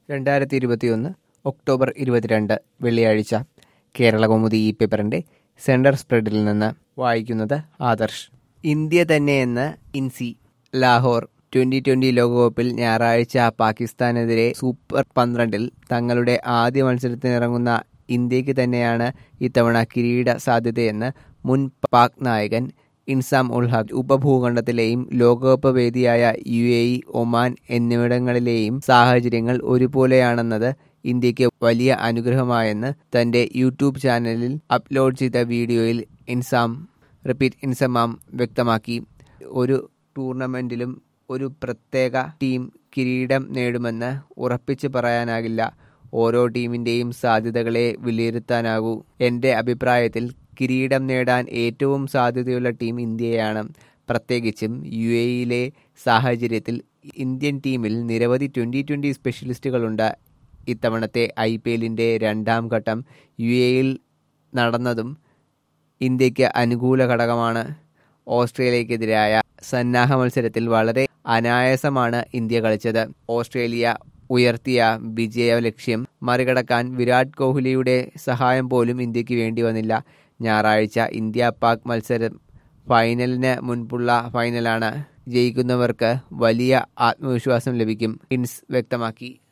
രണ്ടായിരത്തി ഇരുപത്തിയൊന്ന് ഒക്ടോബർ ഇരുപത്തിരണ്ട് വെള്ളിയാഴ്ച കേരളകൗമുദി ഈ പേപ്പറിന്റെ സെന്റർ സ്പ്രെഡിൽ നിന്ന് വായിക്കുന്നത് ആദർശ് ഇന്ത്യ തന്നെയെന്ന് ഇൻസി ലാഹോർ ട്വന്റി ട്വന്റി ലോകകപ്പിൽ ഞായറാഴ്ച പാകിസ്ഥാനെതിരെ സൂപ്പർ പന്ത്രണ്ടിൽ തങ്ങളുടെ ആദ്യ മത്സരത്തിനിറങ്ങുന്ന ഇന്ത്യക്ക് തന്നെയാണ് ഇത്തവണ കിരീട സാധ്യതയെന്ന് മുൻ പാക് നായകൻ ഇൻസാം ഉൾ ഹഖ് ഉപഭൂഖണ്ഡത്തിലെയും ലോകകപ്പ് വേദിയായ യു എ ഇ ഒമാൻ എന്നിവിടങ്ങളിലെയും സാഹചര്യങ്ങൾ ഒരുപോലെയാണെന്നത് ഇന്ത്യക്ക് വലിയ അനുഗ്രഹമായെന്ന് തന്റെ യൂട്യൂബ് ചാനലിൽ അപ്ലോഡ് ചെയ്ത വീഡിയോയിൽ ഇൻസാം റിപ്പീറ്റ് ഇൻസമാം വ്യക്തമാക്കി ഒരു ടൂർണമെന്റിലും ഒരു പ്രത്യേക ടീം കിരീടം നേടുമെന്ന് ഉറപ്പിച്ച് പറയാനാകില്ല ഓരോ ടീമിന്റെയും സാധ്യതകളെ വിലയിരുത്താനാകൂ എന്റെ അഭിപ്രായത്തിൽ കിരീടം നേടാൻ ഏറ്റവും സാധ്യതയുള്ള ടീം ഇന്ത്യയാണ് പ്രത്യേകിച്ചും യു എയിലെ സാഹചര്യത്തിൽ ഇന്ത്യൻ ടീമിൽ നിരവധി ട്വന്റി ട്വന്റി സ്പെഷ്യലിസ്റ്റുകളുണ്ട് ഇത്തവണത്തെ ഐ പി എല്ലിന്റെ രണ്ടാം ഘട്ടം യു എയിൽ നടന്നതും ഇന്ത്യക്ക് അനുകൂല ഘടകമാണ് ഓസ്ട്രേലിയക്കെതിരായ സന്നാഹ മത്സരത്തിൽ വളരെ അനായാസമാണ് ഇന്ത്യ കളിച്ചത് ഓസ്ട്രേലിയ ഉയർത്തിയ വിജയ ലക്ഷ്യം മറികടക്കാൻ വിരാട് കോഹ്ലിയുടെ സഹായം പോലും ഇന്ത്യക്ക് വേണ്ടി വന്നില്ല ഞായറാഴ്ച ഇന്ത്യ പാക് മത്സരം ഫൈനലിന് മുൻപുള്ള ഫൈനലാണ് ജയിക്കുന്നവർക്ക് വലിയ ആത്മവിശ്വാസം ലഭിക്കും ഇൻസ് വ്യക്തമാക്കി